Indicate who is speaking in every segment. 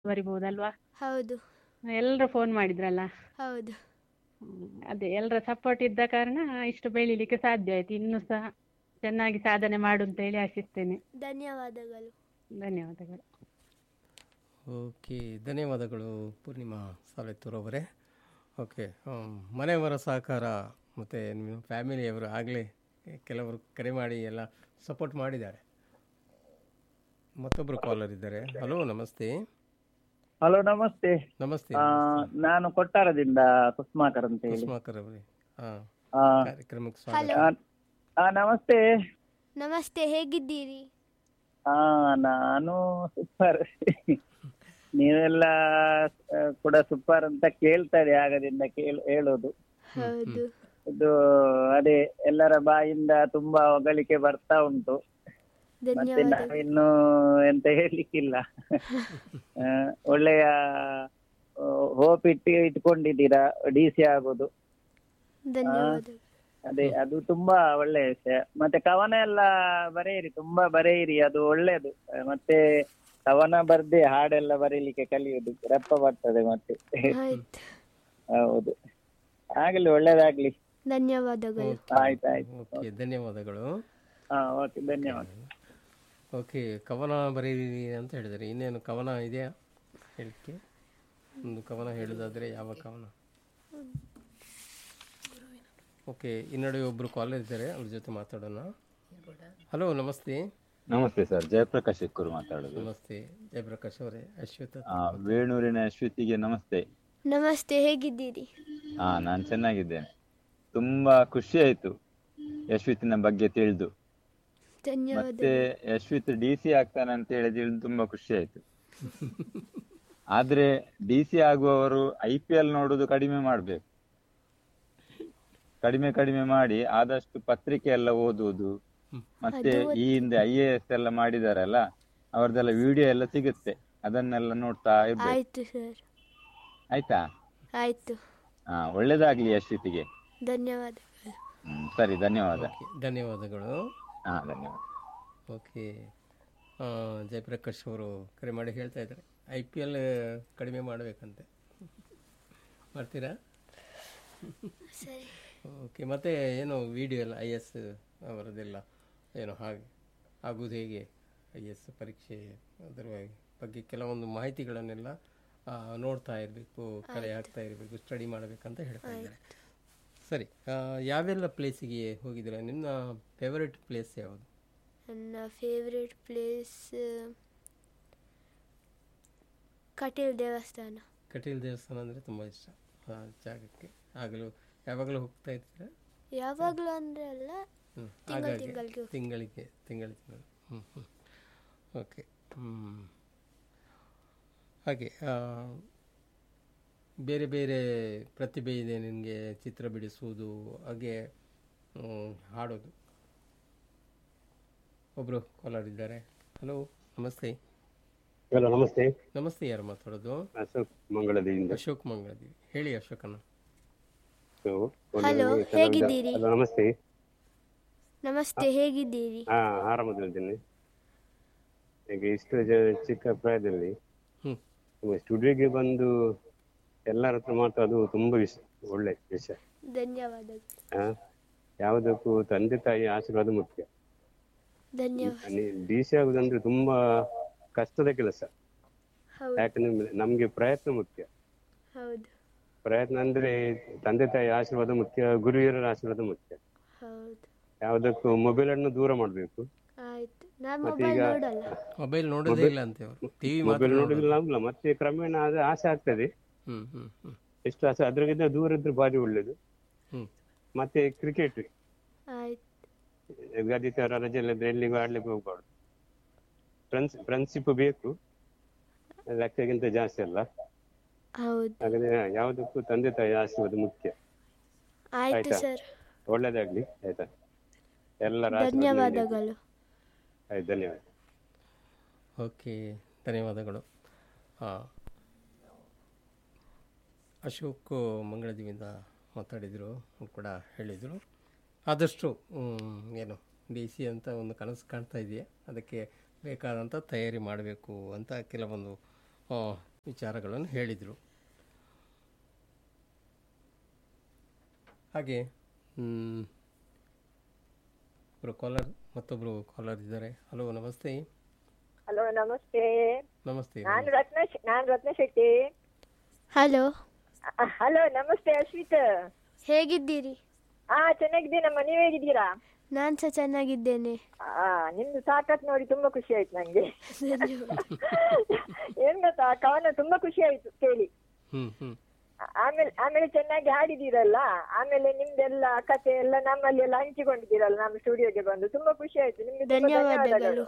Speaker 1: ಬರಿಬಹುದಲ್ವಾ
Speaker 2: ಹೌದು
Speaker 1: ಎಲ್ಲರೂ ಫೋನ್ ಮಾಡಿದ್ರಲ್ಲ
Speaker 2: ಹೌದು
Speaker 1: ಹ್ಮ್, ಅದೇ ಎಲ್ಲರ ಸಪೋರ್ಟ್ ಇದ್ದ ಕಾರಣ ಇಷ್ಟು ಬೆಳಿಲಿಕ್ಕೆ ಸಾಧ್ಯ ಆಯ್ತು ಇನ್ನೂ ಸಹ ಚೆನ್ನಾಗಿ ಸಾಧನೆ ಮಾಡು ಅಂತ ಹೇಳಿ ಆಶಿಸ್ತೇನೆ
Speaker 2: ಧನ್ಯವಾದಗಳು
Speaker 1: ಧನ್ಯವಾದಗಳು
Speaker 3: ಓಕೆ ಧನ್ಯವಾದಗಳು ಪೂರ್ಣಿಮಾ ಸಾಲೆತ್ತೂರ್ ಅವರೇ ಓಕೆ ಮನೆಯವರ ಸಹಕಾರ ಮತ್ತು ನಿಮ್ಮ ಫ್ಯಾಮಿಲಿಯವರು ಆಗಲೇ ಕೆಲವರು ಕರೆ ಮಾಡಿ ಎಲ್ಲ ಸಪೋರ್ಟ್ ಮಾಡಿದ್ದಾರೆ ಮತ್ತೊಬ್ಬರು ಕಾಲರ್ ಇದ್ದಾರೆ ಹಲೋ ನಮಸ್ತೆ
Speaker 4: ಹಲೋ ನಮಸ್ತೆ
Speaker 3: ನಮಸ್ತೆ
Speaker 4: ಆ, ನಾನು ಕೊಟ್ಟಾರದಿಂದ ಕುಸ್ಮಾಕರ್ ಅಂತ ಹೇಳಿ
Speaker 3: ಕುಸುಮಾಕರ್ ಅವರೇ ಹಾಂ
Speaker 4: ಆ,
Speaker 3: ಕಾರ್ಯಕ್ರಮಕ್ಕೆ ಸ್ವಾಗತ
Speaker 2: ಹಲೋ
Speaker 4: ಆ, ಆ, ನಮಸ್ತೆ
Speaker 2: ನಮಸ್ತೆ ಹೇಗಿದ್ದೀರಿ
Speaker 4: ಆ ನಾನು ಸೂಪರ್ ನೀವೆಲ್ಲ ಆ, ಕೂಡ ಸೂಪರ್ ಅಂತ ಕೇಳ್ತಾರೆ ಆಗದಿಂದ ಕೇಳ್ ಹೇಳೋದು
Speaker 2: ಹೌದು
Speaker 4: ಇದು ಅದೇ ಎಲ್ಲರ ಬಾಯಿಂದ ತುಂಬಾ ಹೊಗಳಿಕೆ ಬರ್ತಾ ಉಂಟು ಮತ್ತೆ
Speaker 2: ಧನ್ಯವಾದ
Speaker 4: ನಾವಿನ್ನು ಎಂತ ಹೇಳಲಿಕ್ಕಿಲ್ಲ ಆ, ಒಳ್ಳೆಯ ಹೋಪ್ ಇಟ್ಟು ಇಟ್ಕೊಂಡಿದ್ದೀರಾ ಡಿ ಸಿ ಆಗೋದು
Speaker 2: ಧನ್ಯವಾದ
Speaker 4: ಅದೇ ಅದು ತುಂಬಾ ಒಳ್ಳೆಯ ವಿಷಯ ಮತ್ತೆ ಕವನ ಎಲ್ಲ ಬರೆಯಿರಿ ತುಂಬಾ ಬರೆಯಿರಿ ಅದು ಒಳ್ಳೇದು ಆ, ಮತ್ತೆ ಕವನ ಬರ್ದೆ ಹಾಡೆಲ್ಲ ಬರೀಲಿಕ್ಕೆ ಕಲಿಯುದು ರಪ್ಪ ಬರ್ತದೆ ಮತ್ತೆ
Speaker 2: ಆಯ್ತು
Speaker 4: ಹೌದು ಆಗ್ಲಿ ಒಳ್ಳೇದಾಗ್ಲಿ
Speaker 2: ಧನ್ಯವಾದಗಳು
Speaker 4: ಆಯ್ತು ಆಯ್ತು
Speaker 3: ಓಕೆ ಧನ್ಯವಾದಗಳು
Speaker 4: ಹಾ ಓಕೆ ಧನ್ಯವಾದ
Speaker 3: ಓಕೆ ಕವನ ಬರೀರಿ ಅಂತ ಹೇಳಿದರೆ ಇನ್ನೇನು ಕವನ ಇದೆಯಾ ಹೇಳಕ್ಕೆ ಒಂದು ಕವನ ಹೇಳೋದಾದರೆ ಯಾವ ಕವನ ಓಕೆ ಈ ನಡುವೆ ಒಬ್ಬರು ಕಾಲೇಜ್ ಇದ್ದಾರೆ ಅವ್ರ ಜೊತೆ ಮಾತಾಡೋಣ ಹಲೋ ನಮಸ್ತೆ
Speaker 5: ನಮಸ್ತೆ ಸರ್ ಜಯಪ್ರಕಾಶ್ ಎಕ್ಕೂರು ಮಾತಾಡೋದು
Speaker 3: ನಮಸ್ತೆ ಜಯಪ್ರಕಾಶ್ ಅವರೇ ಅಶ್ವತ್
Speaker 5: ಆ, ವೇಣೂರಿನ ಅಶ್ವತಿಗೆ ನಮಸ್ತೆ
Speaker 2: ನಮಸ್ತೆ ಹೇಗಿದ್ದೀರಿ
Speaker 5: ಹಾ ನಾನು ಚೆನ್ನಾಗಿದ್ದೇನೆ ತುಂಬಾ ಖುಷಿ ಆಯ್ತು ಯಶ್ವಿತಿನ ಬಗ್ಗೆ ತಿಳಿದು
Speaker 2: ಧನ್ಯವಾದ
Speaker 5: ಮತ್ತೆ ಯಶ್ವಿತ್ ಡಿ ಸಿ ಆಗ್ತಾನೆ ಅಂತ ಹೇಳಿ ತಿಳಿದು ತುಂಬಾ ಖುಷಿ ಆಯ್ತು ಆದ್ರೆ ಡಿ ಸಿ ಆಗುವವರು ಐ ಪಿ ಎಲ್ ನೋಡುದು ಕಡಿಮೆ ಮಾಡ್ಬೇಕು ಕಡಿಮೆ ಕಡಿಮೆ ಮಾಡಿ ಆದಷ್ಟು ಪತ್ರಿಕೆ ಎಲ್ಲ ಓದುವುದು ಮತ್ತೆ ಈ ಹಿಂದೆ ಐ ಎ ಎಸ್ ಎಲ್ಲ ಮಾಡಿದಾರಲ್ಲ ಅವ್ರದ್ದೆಲ್ಲ ವಿಡಿಯೋ ಎಲ್ಲ ಸಿಗುತ್ತೆ ಅದನ್ನೆಲ್ಲ ನೋಡ್ತಾ ಇರ್ಬೇಕು
Speaker 2: ಆಯ್ತು ಸರ್
Speaker 5: ಆಯ್ತಾ
Speaker 2: ಆಯ್ತು
Speaker 5: ಹಾ ಒಳ್ಳೇದಾಗ್ಲಿ ಯಶ್ವಿತಿಗೆ
Speaker 2: ಧನ್ಯವಾದಗಳು
Speaker 5: ಹ್ಮ್ ಸರಿ ಧನ್ಯವಾದ
Speaker 3: ಓಕೆ ಧನ್ಯವಾದಗಳು
Speaker 5: ಹಾ ಧನ್ಯವಾದ
Speaker 3: ಓಕೆ ಆ, ಜಯಪ್ರಕಾಶ್ ಅವರು ಕರೆ ಮಾಡಿ ಹೇಳ್ತಾ ಇದ್ದಾರೆ ಐ ಪಿ ಎಲ್ ಕಡಿಮೆ ಮಾಡಬೇಕಂತೆ ಮಾಡ್ತೀರಾ
Speaker 2: ಸರಿ
Speaker 3: ಓಕೆ ಮತ್ತೆ ಏನು ವಿಡಿಯೋ ಎಲ್ಲ ಐ ಎಸ್ ಅವರದೆಲ್ಲ ಏನು ಹಾಗೆ ಆಗುವುದು ಹೇಗೆ ಐ ಎಸ್ ಪರೀಕ್ಷೆ ಅದರ ಬಗ್ಗೆ ಕೆಲವೊಂದು ಮಾಹಿತಿಗಳನ್ನೆಲ್ಲ ಆ, ನೋಡ್ತಾ ಇರಬೇಕು ಕಲೆ ಹಾಕ್ತಾ ಇರಬೇಕು ಸ್ಟಡಿ ಮಾಡಬೇಕಂತ ಹೇಳ್ತಾ ಇದ್ದಾರೆ ಸರಿ ಆ, ಯಾವೆಲ್ಲ ಪ್ಲೇಸಿಗೆ ಹೋಗಿದ್ದೀರಾ ನಿಮ್ಮ ಫೇವರೆಟ್ ಪ್ಲೇಸ್ ಯಾವುದು
Speaker 2: ನನ್ನ ಫೇವ್ರೆಟ್ ಪ್ಲೇಸ್ ಕಟೀಲ್ ದೇವಸ್ಥಾನ
Speaker 3: ಕಟೀಲ್ ದೇವಸ್ಥಾನ ಅಂದರೆ ತುಂಬ ಇಷ್ಟ ಆ ಜಾಗಕ್ಕೆ ಆಗಲೂ ಯಾವಾಗಲೂ ಹೋಗ್ತಾ ಇರ್ತೀರಾ
Speaker 2: ಯಾವಾಗಲೂ ಅಂದರೆ ಅಲ್ಲ
Speaker 3: ಹ್ಮ್.
Speaker 2: ತಿಂಗಳು
Speaker 3: ಆಗಾಗ್ಗೆ
Speaker 2: ತಿಂಗಳಿಗೆ
Speaker 3: ತಿಂಗಳಿಗೆ ತಿಂಗಳು ತಿಂಗಳು ಹ್ಞೂ ಹ್ಞೂ ಓಕೆ ಹ್ಞೂ ಹಾಗೆ ಆ, ಬೇರೆ ಬೇರೆ ಪ್ರತಿಭೆ ಇದೆ ನಿನಗೆ ಚಿತ್ರ ಬಿಡಿಸುವುದು ಹಾಗೆ ಹ್ಮ್, ಹಾಡೋದು ಒಬ್ಬರು ಕಾಲರ್ ಇದ್ದಾರೆ ಹಲೋ ನಮಸ್ತೆ
Speaker 6: ಹಲೋ ನಮಸ್ತೆ
Speaker 3: ನಮಸ್ತೆ ಯಾರು ಮಾತಾಡೋದು
Speaker 6: ಅಶೋಕ್ ಮಂಗಳದಿಂದ
Speaker 3: ಅಶೋಕ್ ಮಂಗಳದೀವಿ ಹೇಳಿ ಅಶೋಕಣ್ಣ
Speaker 6: So, ಒಂದು
Speaker 2: ಹಲೋ
Speaker 6: ನಿಮಿಷ ನಮ್ದು-
Speaker 2: ಹೇಗಿದ್ದೀರಿ
Speaker 6: ಹಲೋ ನಮಸ್ತೆ
Speaker 2: ನಮಸ್ತೆ ಹೇಗಿದ್ದೀರಿ
Speaker 6: ಹಾ ಆರಾಮದಲ್ಲಿದ್ದೇನೆ ಈಗ ಇಷ್ಟು ಜ- ಚಿಕ್ಕ ಪ್ರಾಯದಲ್ಲಿ
Speaker 3: ಹ್ಞೂ
Speaker 6: ಸ್ಟುಡಿಯೋಗೆ ಬಂದು ಎಲ್ಲರ ಹತ್ರ ಮಾತಾಡೋದು ತುಂಬಾ ವಿಷ ಒಳ್ಳೆ ವಿಷಯ
Speaker 2: ಧನ್ಯವಾದಗಳು
Speaker 6: ಹಾ ಯಾವುದಕ್ಕೂ ತಂದೆ ತಾಯಿ ಆಶೀರ್ವಾದ ಮುಖ್ಯ
Speaker 2: ಧನ್ಯವಾದ
Speaker 6: ಡಿ ಸಿ ಆಗುದಂದ್ರೆ ತುಂಬಾ ಕಷ್ಟದ ಕೆಲಸ
Speaker 2: ಹೌದು
Speaker 6: ಯಾಕಂದ್ರೆ ನಮ್ಗೆ ಪ್ರಯತ್ನ ಮುಖ್ಯ
Speaker 2: ಹೌದು
Speaker 6: ಪ್ರಯತ್ನ ಅಂದ್ರೆ ತಂದೆ ತಾಯಿ ಆಶೀರ್ವಾದ ಮುಖ್ಯ ಗುರು ಹಿರಿಯರ ಆಶೀರ್ವಾದ ಮುಖ್ಯ
Speaker 2: ಹೌದು
Speaker 6: ಯಾವುದಕ್ಕೂ ಮೊಬೈಲ್ ಅನ್ನು ದೂರ ಮಾಡಬೇಕು
Speaker 2: ಆಯ್ತು ನಾನು
Speaker 6: ಮತ್ತೆ
Speaker 2: ಮೊಬೈಲ್
Speaker 6: ಈಗ-
Speaker 2: ನೋಡಲ್ಲ
Speaker 3: ಮೊಬೈಲ್ ನೋಡೋದೇ ಇಲ್ಲ ಅಂತೆ ಅವರು ಟಿ ವಿ ಮಾತ್ರ
Speaker 6: ಮೊಬೈಲ್
Speaker 3: ನೋಡೋದು.
Speaker 6: ನೋಡಿದ್ರೆ ಅಲ್ಲ ಮತ್ತೆ ಕ್ರಮೇಣ ಅದು ಆಸೆ ಆಗ್ತದೆ
Speaker 3: ಹ್ಮ್ ಹ್ಮ್ ಹ್ಮ್
Speaker 6: ಎಷ್ಟು ಆಸೆ ಅದ್ರಾಗಿಂತ ದೂರ ಇದ್ರೆ ಬಾರಿ ಒಳ್ಳೇದು
Speaker 3: ಹ್ಮ್
Speaker 6: ಮತ್ತೆ ಕ್ರಿಕೆಟ್
Speaker 2: ಆಯ್ತು
Speaker 6: ಆದಿತ್ಯವಾರ ರಜೆ ಇಲ್ಲದ್ರೆ ಎಲ್ಲಿಗೂ ಆಡ್ಲಿಕ್ಕೆ ಹೋಗ್ಬಾರ್ದು ಫ್ರೆಂಡ್ಸ್ ಫ್ರೆಂಡ್ಶಿಪ್ ಬೇಕು ಲೆಕ್ಕಗಿಂತ ಜಾಸ್ತಿ ಅಲ್ಲ
Speaker 2: ಹೌದು
Speaker 6: ಹಾಗಾದ್ರೆ ಯಾವುದಕ್ಕೂ ತಂದೆ ತಾಯಿ ಆಶೀರ್ವಾದ ಮುಖ್ಯ
Speaker 2: ಆಯ್ತು
Speaker 6: ಆಯ್ತಾ?
Speaker 2: ಸರ್
Speaker 6: ಒಳ್ಳೇದಾಗ್ಲಿ ಆಯ್ತಾ ಎಲ್ಲರ ಆಶೀರ್ವಾದ ನಿಮಗೆ.
Speaker 2: ಧನ್ಯವಾದಗಳು
Speaker 6: ಆಯ್ತು ಧನ್ಯವಾದ
Speaker 3: ಓಕೆ ಧನ್ಯವಾದಗಳು ಹಾಂ ಅಶೋಕ್ ಮಂಗಳದೀವಿಂದ ಮಾತಾಡಿದರು ಅವ್ರು ಕೂಡ ಹೇಳಿದರು ಆದಷ್ಟು ಹ್ಮ್, ಏನು ಡಿ ಸಿ ಅಂತ ಒಂದು ಕನಸು ಕಾಣ್ತಾ ಇದೆಯಾ ಅದಕ್ಕೆ ಬೇಕಾದಂಥ ತಯಾರಿ ಮಾಡಬೇಕು ಅಂತ ಕೆಲವೊಂದು ಆ, ವಿಚಾರಗಳನ್ನು ಹೇಳಿದರು ಹಾಗೆ ಮ್, ಒಬ್ಬರು ಕಾಲರ್ ಮತ್ತೊಬ್ಬರು ಕಾಲರ್ ಇದ್ದಾರೆ ಹಲೋ ನಮಸ್ತೆ
Speaker 7: ಹಲೋ ನಮಸ್ತೆ
Speaker 3: ನಮಸ್ತೆ
Speaker 7: ನಾನು ರತ್ನ ಶ್- ನಾನು ರತ್ನ ಶೆಟ್ಟಿ
Speaker 2: ಹಲೋ
Speaker 7: ಹಲೋ ನಮಸ್ತೆ ಅಶ್ವಿತ್
Speaker 2: ಹೇಗಿದ್ದೀರಿ
Speaker 7: ಹಾ ಚೆನ್ನಾಗಿದ್ದೀನಮ್ಮ ನೀವ್ ಹೇಗಿದ್ದೀರಾ
Speaker 2: ನಾನು ಸಹ ಚೆನ್ನಾಗಿದ್ದೇನೆ
Speaker 7: ಆ ನಿಮ್ದು ಸಾಕತ್ ನೋಡಿ ತುಂಬಾ ಖುಷಿ ಆಯ್ತು ನಂಗೆ ಏನ್ ಗೊತ್ತಾ ಕವನ ತುಂಬಾ ಖುಷಿ ಆಯ್ತು ಕೇಳಿ
Speaker 3: ಹ್ಞೂ ಹ್ಞೂ
Speaker 7: ಆ- ಆಮೇಲೆ ಆಮೇಲೆ ಚೆನ್ನಾಗಿ ಹಾಡಿದ್ದೀರಲ್ಲ ಆಮೇಲೆ ನಿಮ್ದೆಲ್ಲ ಕತೆ ಎಲ್ಲ ನಮ್ಮಲ್ಲಿ ಎಲ್ಲ ಹಂಚಿಕೊಂಡಿದ್ದೀರಲ್ಲ ನಮ್ಮ ಸ್ಟುಡಿಯೋಗೆ ಬಂದು ತುಂಬಾ ಖುಷಿ ಆಯ್ತು ನಿಮ್ಗೆ ತುಂಬಾ
Speaker 2: ಧನ್ಯವಾದಗಳು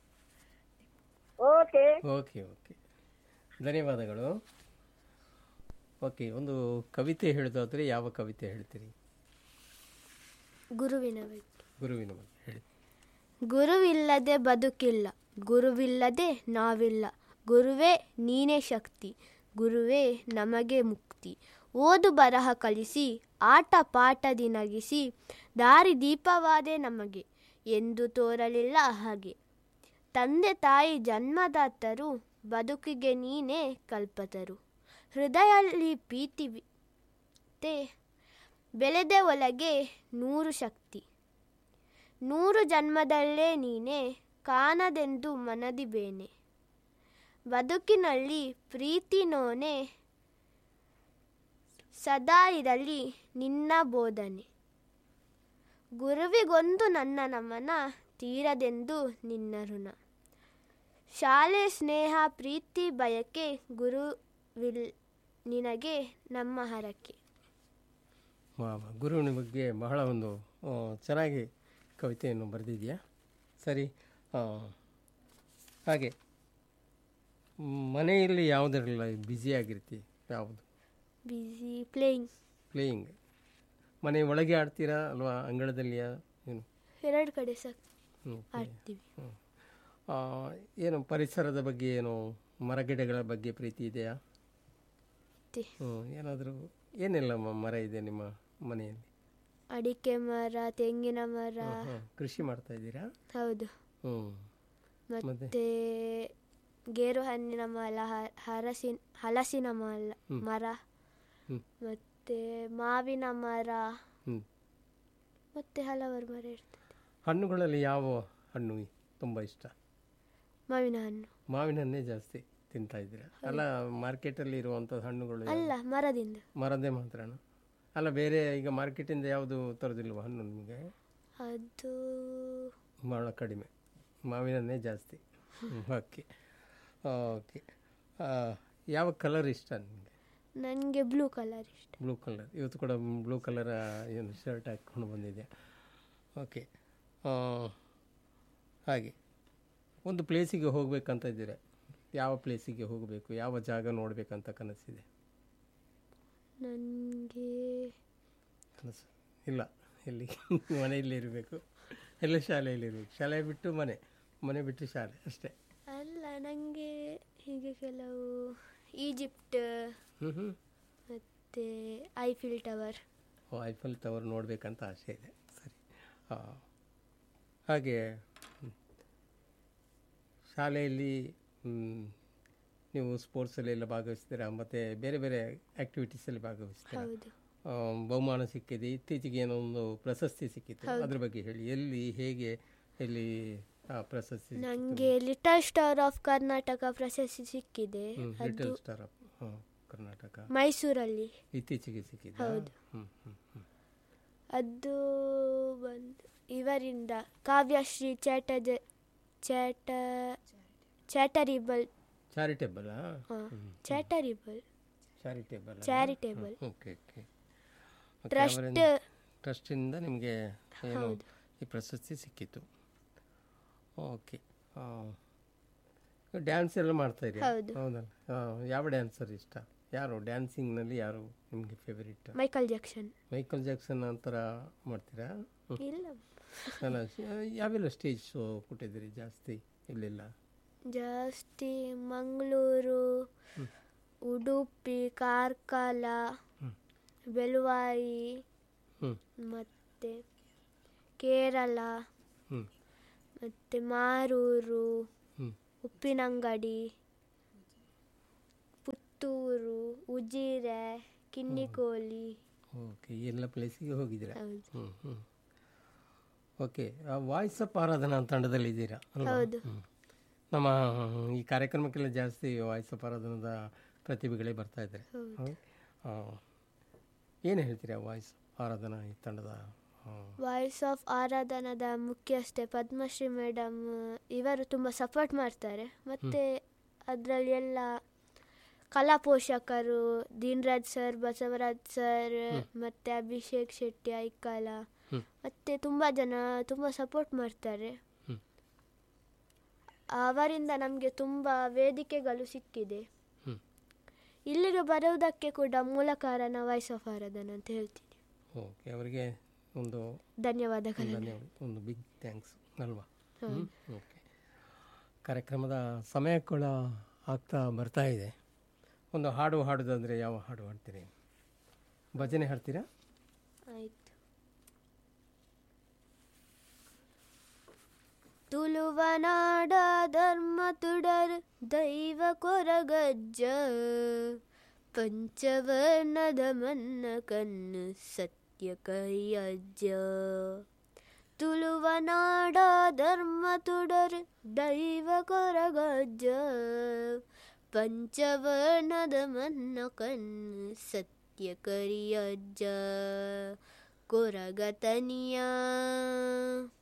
Speaker 7: ಓಕೆ
Speaker 3: ಓಕೆ ಓಕೆ ಧನ್ಯವಾದಗಳು ಓಕೆ ಒಂದು ಕವಿತೆ ಹೇಳೋದಾದರೆ ಯಾವ ಕವಿತೆ ಹೇಳ್ತೀರಿ
Speaker 2: ಗುರುವಿನ ಬಗ್ಗೆ
Speaker 3: ಗುರುವಿನ ಬಗ್ಗೆ ಹೇಳಿ
Speaker 2: ಗುರುವಿಲ್ಲದೆ ಬದುಕಿಲ್ಲ ಗುರುವಿಲ್ಲದೆ ನಾವಿಲ್ಲ ಗುರುವೇ ನೀನೇ ಶಕ್ತಿ ಗುರುವೇ ನಮಗೆ ಮುಕ್ತಿ ಓದು ಬರಹ ಕಲಿಸಿ ಆಟ ಪಾಠದಿ ನಗಿಸಿ ದಾರಿ ದೀಪವಾದೆ ನಮಗೆ ಎಂದು ತೋರಲಿಲ್ಲ ಹಾಗೆ ತಂದೆ ತಾಯಿ ಜನ್ಮದಾತರು ಬದುಕಿಗೆ ನೀನೇ ಕಲ್ಪತರು ಹೃದಯಲ್ಲಿ ಪ್ರೀತಿ ವಿ- ತೆ ಬೆಳೆದೆ ಒಳಗೆ ನೂರು ಶಕ್ತಿ ನೂರು ಜನ್ಮದಲ್ಲೇ ನೀನೇ ಕಾಣದೆಂದು ಮನದಿ ಬೇನೆ ಬದುಕಿನಲ್ಲಿ ಪ್ರೀತಿ ನೋನೆ ಸದಾ ಇರಲಿ ನಿನ್ನ ಬೋಧನೆ ಗುರುವಿಗೊಂದು ನನ್ನ ನಮನ ತೀರದೆಂದು ನಿನ್ನ ಋಣ ಶಾಲೆ ಸ್ನೇಹ ಪ್ರೀತಿ ಬಯಕೆ ಗುರುವಿಲ್ ನಿನಗೆ ನಮ್ಮ ಹರಕೆ
Speaker 3: ವಾ ವಾ. ಗುರುವಿನ ಬಗ್ಗೆ ಬಹಳ ಒಂದು ಆ, ಚೆನ್ನಾಗಿ ಕವಿತೆಯನ್ನು ಬರೆದಿದೆಯಾ ಸರಿ ಆ, ಹಾಗೆ ಮ್, ಮನೆಯಲ್ಲಿ ಯಾವುದರಲ್ಲ ಬ್ಯುಸಿಯಾಗಿರ್ತಿ ಯಾವುದು
Speaker 2: ಬಿಸಿ ಪ್ಲೇಯಿಂಗ್
Speaker 3: ಪ್ಲೇಯಿಂಗ್ ಮನೆ ಒಳಗೆ ಆಡ್ತೀರಾ ಅಲ್ವಾ ಅಂಗಳದಲ್ಲಿಯಾ ಏನು
Speaker 2: ಎರಡು ಕಡೆ ಸಹ
Speaker 3: ಹ್ಮ್.
Speaker 2: ಆಡ್ತೀವಿ
Speaker 3: ಹ್ಮ್. ಆ, ಏನು ಪರಿಸರದ ಬಗ್ಗೆ ಏನು ಮರಗಿಡಗಳ ಬಗ್ಗೆ ಪ್ರೀತಿ ಇದೆಯಾ
Speaker 2: ಮತ್ತೆ
Speaker 3: ಹ್ಞೂ ಏನಾದರೂ ಏನೆಲ್ಲ ಮ- ಮರ ಇದೆ ನಿಮ್ಮ ಮನೆಯಲ್ಲಿ
Speaker 2: ಅಡಿಕೆ ಮರ ತೆಂಗಿನ ಮರ
Speaker 3: ಹ್ಮ್, ಹ್ಮ್. ಕೃಷಿ ಮಾಡ್ತಾ ಇದ್ದೀರಾ
Speaker 2: ಹೌದು
Speaker 3: ಹ್ಞೂ
Speaker 2: ಮತ್ತೆ ಗೇರು ಹಣ್ಣಿನ ಮರ ಹ- ಹರಸಿನ ಹಲಸಿನ ಮರ
Speaker 3: ಹ್ಮ್.
Speaker 2: ಮರ
Speaker 3: ಹ್ಮ್.
Speaker 2: ಮತ್ತೆ ಮಾವಿನ ಮರ
Speaker 3: ಹ್ಞೂ
Speaker 2: ಮತ್ತೆ ಹಲವಾರು ಮರ ಇರ್ತದೆ
Speaker 3: ಹಣ್ಣುಗಳಲ್ಲಿ ಯಾವ ಹಣ್ಣು ತುಂಬ ಇಷ್ಟ
Speaker 2: ಮಾವಿನ ಹಣ್ಣು
Speaker 3: ಮಾವಿನ ಹಣ್ಣೇ ಜಾಸ್ತಿ ತಿಂತಾ ಇದ್ದೀರಾ ಅಲ್ಲ ಮಾರ್ಕೆಟಲ್ಲಿ ಇರುವಂಥ ಹಣ್ಣುಗಳು ಯಾವ್ದು?
Speaker 2: ಅಲ್ಲ ಮರದಿಂದ
Speaker 3: ಮರದ್ದೇ ಮಾತ್ರನಾ ಅಲ್ಲ ಬೇರೆ ಈಗ ಮಾರ್ಕೆಟಿಂದ ಯಾವುದು ತರೋದಿಲ್ವ ಹಣ್ಣು ನಿಮಗೆ
Speaker 2: ಅದು
Speaker 3: ಭಾಳ ಕಡಿಮೆ ಮಾವಿನ ಹಣ್ಣೇ ಜಾಸ್ತಿ ಓಕೆ ಓಕೆ ಯಾವ ಕಲರ್ ಇಷ್ಟ ನಿಮಗೆ
Speaker 2: ನನಗೆ ಬ್ಲೂ ಕಲರ್ ಇಷ್ಟ
Speaker 3: ಬ್ಲೂ ಕಲರ್ ಇವತ್ತು ಕೂಡ ಬ್ಲೂ ಕಲರ್ ಏನು ಶರ್ಟ್ ಹಾಕ್ಕೊಂಡು ಬಂದಿದೆ ಓಕೆ ಹಾಗೆ ಒಂದು ಪ್ಲೇಸಿಗೆ ಹೋಗಬೇಕಂತ ಇದ್ದೀರಾ ಯಾವ ಪ್ಲೇಸಿಗೆ ಹೋಗಬೇಕು ಯಾವ ಜಾಗ ನೋಡಬೇಕಂತ ಕನಸಿದೆ
Speaker 2: ನನಗೆ
Speaker 3: ಕನಸು ಇಲ್ಲ ಎಲ್ಲಿ ಮನೆಯಲ್ಲಿ ಇರಬೇಕು ಎಲ್ಲ ಶಾಲೆಯಲ್ಲಿ ಇರಬೇಕು ಶಾಲೆ ಬಿಟ್ಟು ಮನೆ ಮನೆ ಬಿಟ್ಟು ಶಾಲೆ ಅಷ್ಟೇ
Speaker 2: ಅಲ್ಲ ನನಗೆ ಹೀಗೆ ಕೆಲವು ಈಜಿಪ್ಟ್
Speaker 3: ಹ್ಞೂ ಹ್ಞೂ
Speaker 2: ಮತ್ತೆ ಐಫಿಲ್ ಟವರ್
Speaker 3: ಓ ಐಫಲ್ ಟವರ್ ನೋಡಬೇಕಂತ ಆಸೆ ಇದೆ ಸರಿ ಆ, ಹಾಗೆ ಹ್ಮ್, ಶಾಲೆಯಲ್ಲಿ ಹ್ಮ್, ನೀವು ಸ್ಪೋರ್ಟ್ಸಲ್ಲೆಲ್ಲ ಭಾಗವಹಿಸ್ತೀರಾ ಮತ್ತು ಬೇರೆ ಬೇರೆ ಆ್ಯಕ್ಟಿವಿಟೀಸಲ್ಲಿ ಭಾಗವಹಿಸ್ತೀರಾ
Speaker 2: ಹೌದು
Speaker 3: ಆ, ಬಹುಮಾನ ಸಿಕ್ಕಿದೆ ಇತ್ತೀಚೆಗೆ ಏನೋ ಒಂದು ಪ್ರಶಸ್ತಿ ಸಿಕ್ಕಿತ್ತು ಅದ್ರ ಬಗ್ಗೆ ಹೇಳಿ ಎಲ್ಲಿ ಹೇಗೆ ಎಲ್ಲಿ ಆ, ಪ್ರಶಸ್ತಿ ಸಿಕ್ಕಿತ್ತು?
Speaker 2: ನನಗೆ ಲಿಟಲ್ ಸ್ಟಾರ್ ಆಫ್ ಕರ್ನಾಟಕ ಪ್ರಶಸ್ತಿ ಸಿಕ್ಕಿದೆ
Speaker 3: ಹ್ಮ್,
Speaker 2: ಅದು
Speaker 3: ಲಿಟಲ್ ಸ್ಟಾರ್ ಆಫ್ ಹಾಂ ಕರ್ನಾಟಕ
Speaker 2: ಮೈಸೂರಲ್ಲಿ
Speaker 3: ಇತ್ತೀಚೆಗೆ ಸಿಕ್ಕಿದೆ
Speaker 2: ಹೌದು.
Speaker 3: ಹ್ಞೂ ಹ್ಞೂ ಹ್ಞೂ
Speaker 2: ಅದು ಬಂದು ಇವರಿಂದ ಕಾವ್ಯಶ್ರೀ ಚೇಟಜ ಚೇಟ charitable
Speaker 3: charitable
Speaker 2: charitable
Speaker 3: charitable
Speaker 2: charitable
Speaker 3: okay okay
Speaker 2: trust
Speaker 3: ಟ್ರಸ್ಟಿಂದ ನಿಮಗೆ ಏನು
Speaker 2: ಹೌದು.
Speaker 3: ಈ ಪ್ರಶಸ್ತಿ ಸಿಕ್ಕಿತ್ತು ಓಕೆ ಡ್ಯಾನ್ಸ್ ಎಲ್ಲ ಮಾಡ್ತಾ ಇರಿ
Speaker 2: ಹೌದು.
Speaker 3: ಹೌದಲ್ಲ ಆ, ಯಾವ ಡ್ಯಾನ್ಸರ್ ಇಷ್ಟ ಯಾರು ಡ್ಯಾನ್ಸಿಂಗ್ನಲ್ಲಿ ಯಾರು ನಿಮಗೆ favourite
Speaker 2: Michael Jackson
Speaker 3: Michael Jackson ಆ ಥರ ಮಾಡ್ತೀರಾ ಹ್ಮ್.
Speaker 2: ಇಲ್ಲ
Speaker 3: ಅಲ್ಲ ಶ- ಯಾವೆಲ್ಲ ಸ್ಟೇಜ್ ಶೋ ಕೊಟ್ಟಿದ್ದೀರಿ ಜಾಸ್ತಿ ಇಲ್ಲೆಲ್ಲ
Speaker 2: ಜಾಸ್ತಿ ಮಂಗಳೂರು ಉಡುಪಿ ಕಾರ್ಕಳ ಬೆಳುವಾಯಿ
Speaker 3: ಹ್ಞೂ
Speaker 2: ಮತ್ತೆ ಕೇರಳ
Speaker 3: ಹ್ಞೂ
Speaker 2: ಮತ್ತೆ ಮಾರೂರು
Speaker 3: ಹ್ಞೂ
Speaker 2: ಉಪ್ಪಿನಂಗಡಿ ಉಜಿರೆ ಕಿನ್ನಿಕೋಲಿ
Speaker 3: ಓಕೆ ಈ ಎಲ್ಲ ಪ್ಲೇಸಿಗೆ ಹೋಗಿದ್ದೀರಾ
Speaker 2: ಹೌದು
Speaker 3: ಹ್ಞೂ ಹ್ಞೂ ಓಕೆ ವಾಯ್ಸ್ ಆಫ್ ಆರಾಧನಾ ತಂಡದಲ್ಲಿ ಇದ್ದೀರಾ ಅಲ್ವಾ
Speaker 2: ಹೌದು.
Speaker 3: ಹ್ಮ್. ನಮ್ಮ ಈ ಕಾರ್ಯಕ್ರಮಕ್ಕೆಲ್ಲ ಜಾಸ್ತಿ ವಾಯ್ಸ್ ಆಫ್ ಆರಾಧನದ ಪ್ರತಿಭೆಗಳೇ ಬರ್ತಾ ಇದ್ದಾರೆ ಏನು ಹೇಳ್ತೀರಾ ವಾಯ್ಸ್ ಆರಾಧನಾ ಈ ತಂಡದ ಆ,
Speaker 2: ವಾಯ್ಸ್ ಆಫ್ ಆರಾಧನದ ಮುಖ್ಯಸ್ಥೆ ಪದ್ಮಶ್ರೀ ಮೇಡಮ್ ಇವರು ತುಂಬ ಸಪೋರ್ಟ್ ಮಾಡ್ತಾರೆ ಮತ್ತು ಅದರಲ್ಲಿ ಎಲ್ಲ ಕಲಾ ಪೋಷಕರು ದೀನ್ರಾಜ್ ಸರ್ ಬಸವರಾಜ್ ಸರ್ ಮತ್ತು ಅಭಿಷೇಕ್ ಶೆಟ್ಟಿ ಐಕಾಲ
Speaker 3: ಹ್ಮ್.
Speaker 2: ಮತ್ತು ತುಂಬ ಜನ ತುಂಬ ಸಪೋರ್ಟ್ ಮಾಡ್ತಾರೆ
Speaker 3: ಹ್ಮ್.
Speaker 2: ಅವರಿಂದ ನಮಗೆ ತುಂಬ ವೇದಿಕೆಗಳು ಸಿಕ್ಕಿದೆ
Speaker 3: ಹ್ಮ್.
Speaker 2: ಇಲ್ಲಿಗೆ ಬರುವುದಕ್ಕೆ ಕೂಡ ಮೂಲ ಕಾರಣ ವಾಯ್ಸ್ ಆಫ್ ಆರಾಧನ ಅಂತ ಹೇಳ್ತೀನಿ
Speaker 3: ಓಕೆ ಅವರಿಗೆ ಒಂದು
Speaker 2: ಧನ್ಯವಾದಗಳು
Speaker 3: ಧನ್ಯವಾದ ಒಂದು ಬಿಗ್ ಥ್ಯಾಂಕ್ಸ್ ಅಲ್ವಾ ಹ್ಮ್? ಓಕೆ ಕಾರ್ಯಕ್ರಮದ ಸಮಯ ಕೂಡ ಆಗ್ತಾ ಬರ್ತಾ ಇದೆ ಒಂದು ಹಾಡು ಹಾಡೋದಂದರೆ ಯಾವ ಹಾಡು ಹಾಡ್ತೀರಿ ಭಜನೆ ಹಾಡ್ತೀರಾ
Speaker 2: ಆಯ್ತು ತುಳುವನಾಡ ಧರ್ಮ ತುಡರ್ ದೈವ ಕೊರಗಜ್ಜ ಪಂಚವರ್ಣದ ಮನ್ನ ಕಣ್ಣು ಸತ್ಯ ಕೈಯಜ್ಜ ತುಳುವನಾಡ ಧರ್ಮ ತುಡರ್ ದೈವ ಕೊರಗಜ್ಜ ಪಂಚವರ್ಣದ ಮನ್ನ ಕಣ್ಣು ಸತ್ಯ ಕರಿಯಜ್ಜ ಕೊರಗತನಿಯ